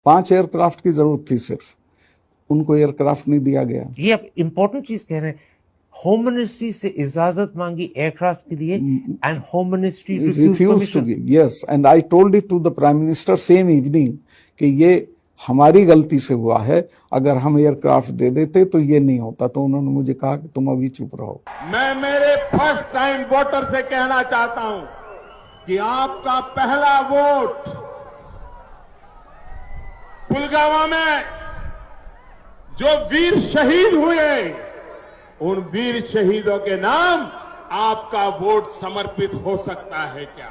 पांच एयरक्राफ्ट की जरूरत थी सिर्फ उनको एयरक्राफ्ट नहीं दिया गया ये आप इम्पोर्टेंट चीज कह रहे हैं होम मिनिस्ट्री से इजाजत मांगी एयरक्राफ्ट के लिए and home ministry refused to give yes and i told it to the prime minister same evening कि ये हमारी गलती से हुआ है अगर हम एयरक्राफ्ट दे देते तो ये नहीं होता तो उन्होंने मुझे कहा कि तुम अभी चुप रहो मैं मेरे फर्स्ट टाइम वोटर से कहना चाहता हूं कि आपका पहला वोट पुलगामा में जो वीर शहीद हुए उन वीर शहीदों के नाम आपका वोट समर्पित हो सकता है क्या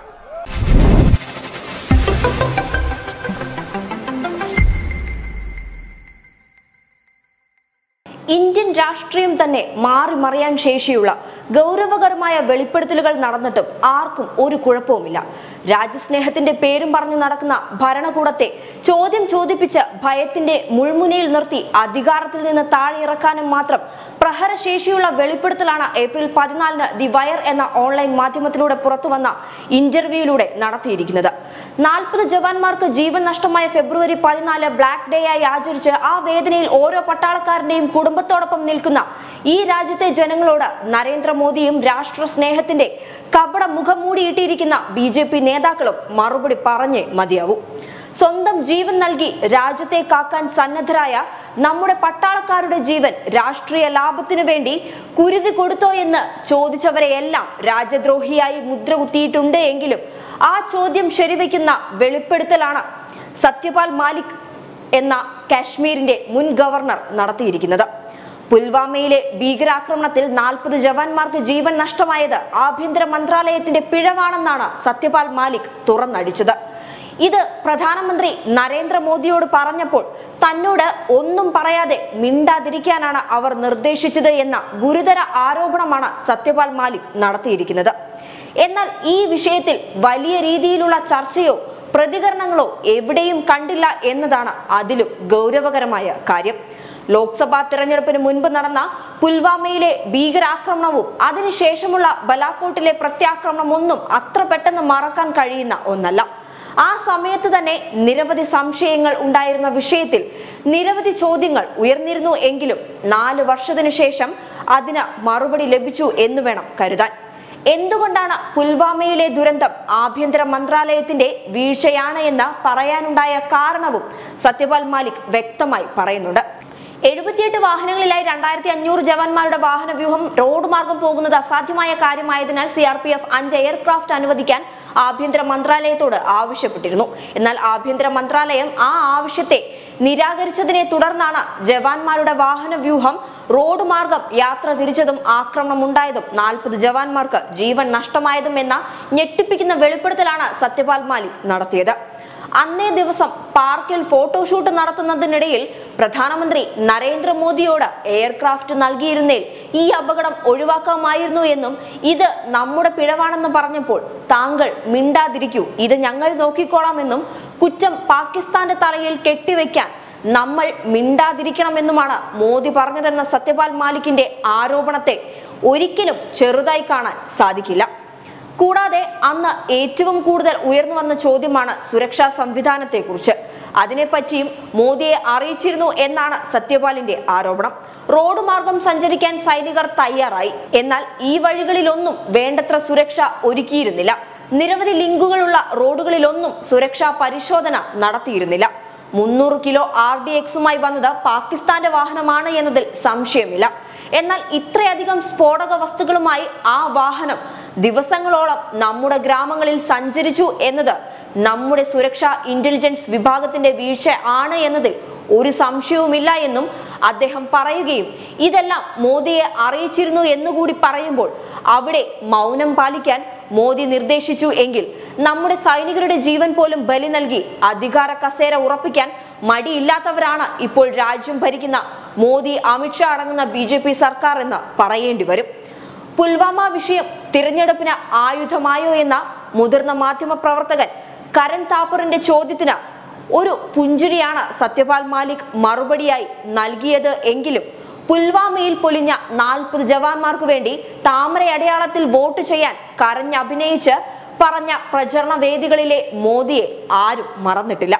ഇന്ത്യൻ രാഷ്ട്രീയം തന്നെ മാറി മറിയാൻ ശേഷിയുള്ള ഗൗരവകരമായ വെളിപ്പെടുത്തലുകൾ നടന്നിട്ടും ആർക്കും ഒരു കുഴപ്പവുമില്ല രാജ്യസ്നേഹത്തിന്റെ പേരും പറഞ്ഞു നടക്കുന്ന ഭരണകൂടത്തെ ചോദ്യം ചോദിപ്പിച്ച് ഭയത്തിന്റെ മുൾമുനയിൽ നിർത്തി അധികാരത്തിൽ നിന്ന് താഴെ ഇറക്കാനും മാത്രം പ്രഹരശേഷിയുള്ള വെളിപ്പെടുത്തലാണ് ഏപ്രിൽ പതിനാലിന് ദി വയർ എന്ന ഓൺലൈൻ മാധ്യമത്തിലൂടെ പുറത്തുവന്ന ഇന്റർവ്യൂയിലൂടെ നടത്തിയിരിക്കുന്നത് നാൽപ്പത് ജവാന്മാർക്ക് ജീവൻ നഷ്ടമായ ഫെബ്രുവരി പതിനാല് ബ്ലാക്ക് ഡേ ആയി ആചരിച്ച് ആ വേദനയിൽ ഓരോ പട്ടാളക്കാരന്റെയും കുടുംബത്തോടൊപ്പം നിൽക്കുന്ന ഈ രാജ്യത്തെ ജനങ്ങളോട് നരേന്ദ്രമോദിയും രാഷ്ട്ര സ്നേഹത്തിന്റെ കപട മുഖം മൂടിയിട്ടിരിക്കുന്ന ബി ജെ പി നേതാക്കളും മറുപടി പറഞ്ഞേ മതിയാവൂ സ്വന്തം ജീവൻ നൽകി രാജ്യത്തെ കാക്കാൻ സന്നദ്ധരായ നമ്മുടെ പട്ടാളക്കാരുടെ ജീവൻ രാഷ്ട്രീയ ലാഭത്തിനു വേണ്ടി കുരുതി കൊടുത്തോ എന്ന് ചോദിച്ചവരെയെല്ലാം രാജ്യദ്രോഹിയായി മുദ്ര കുത്തിയിട്ടുണ്ട് എങ്കിലും ആ ചോദ്യം ശരിവെക്കുന്ന വെളിപ്പെടുത്തലാണ് സത്യപാൽ മാലിക് എന്ന കാശ്മീരിന്റെ മുൻ ഗവർണർ നടത്തിയിരിക്കുന്നത് പുൽവാമയിലെ ഭീകരാക്രമണത്തിൽ നാൽപ്പത് ജവാന്മാർക്ക് ജീവൻ നഷ്ടമായത് ആഭ്യന്തര മന്ത്രാലയത്തിന്റെ പിഴവാണെന്നാണ് സത്യപാൽ മാലിക് തുറന്നടിച്ചത് ഇത് പ്രധാനമന്ത്രി നരേന്ദ്രമോദിയോട് പറഞ്ഞപ്പോൾ തന്നോട് ഒന്നും പറയാതെ മിണ്ടാതിരിക്കാനാണ് അവർ നിർദ്ദേശിച്ചത് എന്ന ഗുരുതര ആരോപണമാണ് സത്യപാൽ മാലിക് നടത്തിയിരിക്കുന്നത് എന്നാൽ ഈ വിഷയത്തിൽ വലിയ രീതിയിലുള്ള ചർച്ചയോ പ്രതികരണങ്ങളോ എവിടെയും കണ്ടില്ല എന്നതാണ് അതിലും ഗൗരവകരമായ കാര്യം ലോക്സഭാ തെരഞ്ഞെടുപ്പിന് മുൻപ് നടന്ന പുൽവാമയിലെ ഭീകരാക്രമണവും അതിനുശേഷമുള്ള ബലാക്കോട്ടിലെ പ്രത്യാക്രമണമൊന്നും അത്ര പെട്ടെന്ന് മറക്കാൻ കഴിയുന്ന ഒന്നല്ല ആ സമയത്ത് തന്നെ നിരവധി സംശയങ്ങൾ ഉണ്ടായിരുന്ന വിഷയത്തിൽ നിരവധി ചോദ്യങ്ങൾ ഉയർന്നിരുന്നു എങ്കിലും നാല് വർഷത്തിനു ശേഷം അതിന് മറുപടി ലഭിച്ചു എന്ന് വേണം കരുതാൻ എന്തുകൊണ്ടാണ് പുൽവാമയിലെ ദുരന്തം ആഭ്യന്തര മന്ത്രാലയത്തിന്റെ വീഴ്ചയാണ് എന്ന് പറയാനുണ്ടായ കാരണവും സത്യപാൽ മാലിക് വ്യക്തമായി പറയുന്നുണ്ട് എഴുപത്തിയെട്ട് വാഹനങ്ങളിലായി രണ്ടായിരത്തി അഞ്ഞൂറ് ജവാന്മാരുടെ വാഹന വ്യൂഹം റോഡ് മാർഗം പോകുന്നത് അസാധ്യമായ കാര്യമായതിനാൽ സി ആർ പി എഫ് അഞ്ച് എയർക്രാഫ്റ്റ് അനുവദിക്കാൻ ആഭ്യന്തര മന്ത്രാലയത്തോട് ആവശ്യപ്പെട്ടിരുന്നു എന്നാൽ ആഭ്യന്തര മന്ത്രാലയം ആ ആവശ്യത്തെ നിരാകരിച്ചതിനെ തുടർന്നാണ് ജവാന്മാരുടെ വാഹന വ്യൂഹം റോഡ് മാർഗം യാത്ര തിരിച്ചതും ആക്രമണം ഉണ്ടായതും നാൽപ്പത് ജവാന്മാർക്ക് ജീവൻ നഷ്ടമായതും എന്ന ഞെട്ടിപ്പിക്കുന്ന വെളിപ്പെടുത്തലാണ് സത്യപാൽ മാലിക് നടത്തിയത് അന്നേ ദിവസം പാർക്കിൽ ഫോട്ടോഷൂട്ട് നടത്തുന്നതിനിടയിൽ പ്രധാനമന്ത്രി നരേന്ദ്രമോദിയോട് എയർക്രാഫ്റ്റ് നൽകിയിരുന്നേൽ ഈ അപകടം ഒഴിവാക്കാമായിരുന്നു എന്നും ഇത് നമ്മുടെ പിഴവാണെന്ന് പറഞ്ഞപ്പോൾ താങ്കൾ മിണ്ടാതിരിക്കൂ ഇത് ഞങ്ങൾ നോക്കിക്കോളാമെന്നും കുറ്റം പാകിസ്ഥാന്റെ തലയിൽ കെട്ടിവെക്കാൻ നമ്മൾ മിണ്ടാതിരിക്കണമെന്നുമാണ് മോദി പറഞ്ഞതെന്ന സത്യപാൽ മാലിക്കിന്റെ ആരോപണത്തെ ഒരിക്കലും ചെറുതായി കാണാൻ സാധിക്കില്ല കൂടാതെ അന്ന് ഏറ്റവും കൂടുതൽ ഉയർന്നു വന്ന ചോദ്യമാണ് സുരക്ഷാ സംവിധാനത്തെക്കുറിച്ച് അതിനെപ്പറ്റിയും മോദിയെ അറിയിച്ചിരുന്നു എന്നാണ് സത്യപാലിന്റെ ആരോപണം റോഡ് മാർഗം സഞ്ചരിക്കാൻ സൈനികർ തയ്യാറായി എന്നാൽ ഈ വഴികളിലൊന്നും വേണ്ടത്ര സുരക്ഷ ഒരുക്കിയിരുന്നില്ല നിരവധി ലിങ്കുകളുള്ള റോഡുകളിലൊന്നും സുരക്ഷാ പരിശോധന നടത്തിയിരുന്നില്ല മുന്നൂറ് കിലോ ആർ ഡി എക്സുമായി വന്നത് പാകിസ്ഥാന്റെ വാഹനമാണ് എന്നതിൽ സംശയമില്ല എന്നാൽ ഇത്രയധികം സ്ഫോടക വസ്തുക്കളുമായി ആ വാഹനം ദിവസങ്ങളോളം നമ്മുടെ ഗ്രാമങ്ങളിൽ സഞ്ചരിച്ചു എന്നത് നമ്മുടെ സുരക്ഷാ ഇന്റലിജൻസ് വിഭാഗത്തിന്റെ വീഴ്ച ആണ് എന്നതിൽ ഒരു സംശയവുമില്ല എന്നും അദ്ദേഹം പറയുകയും ഇതെല്ലാം മോദിയെ അറിയിച്ചിരുന്നു എന്നുകൂടി പറയുമ്പോൾ അവിടെ മൗനം പാലിക്കാൻ മോദി നിർദ്ദേശിച്ചു എങ്കിൽ നമ്മുടെ സൈനികരുടെ ജീവൻ പോലും ബലി നൽകി അധികാര കസേര ഉറപ്പിക്കാൻ മടിയില്ലാത്തവരാണ് ഇപ്പോൾ രാജ്യം ഭരിക്കുന്ന മോദി അമിത്ഷാ അടങ്ങുന്ന ബി ജെ പി സർക്കാർ എന്ന് പറയേണ്ടി വരും പുൽവാമ വിഷയം തിരഞ്ഞെടുപ്പിന് ആയുധമായോ എന്ന മുതിർന്ന മാധ്യമ പ്രവർത്തകൻ കരൺ താപ്പറിന്റെ ചോദ്യത്തിന് ഒരു പുഞ്ചിരിയാണ് സത്യപാൽ മാലിക് മറുപടിയായി നൽകിയത് എങ്കിലും പുൽവാമയിൽ പൊലിഞ്ഞ നാൽപ്പത് ജവാന്മാർക്ക് വേണ്ടി താമര അടയാളത്തിൽ വോട്ട് ചെയ്യാൻ കരഞ്ഞഭിനയിച്ച് പറഞ്ഞ പ്രചരണ വേദികളിലെ മോദിയെ ആരും മറന്നിട്ടില്ല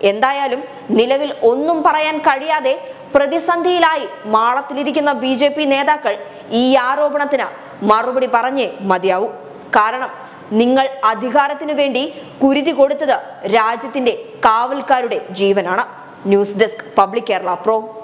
എന്തായാലും നിലവിൽ ഒന്നും പറയാൻ കഴിയാതെ പ്രതിസന്ധിയിലായി മാളത്തിലിരിക്കുന്ന ബി ജെ പി നേതാക്കൾ ഈ ആരോപണത്തിന് മറുപടി പറഞ്ഞേ മതിയാവൂ കാരണം നിങ്ങൾ അധികാരത്തിനു വേണ്ടി കുരുതി കൊടുത്തത് രാജ്യത്തിന്റെ കാവൽക്കാരുടെ ജീവനാണ് news desk public Kerala pro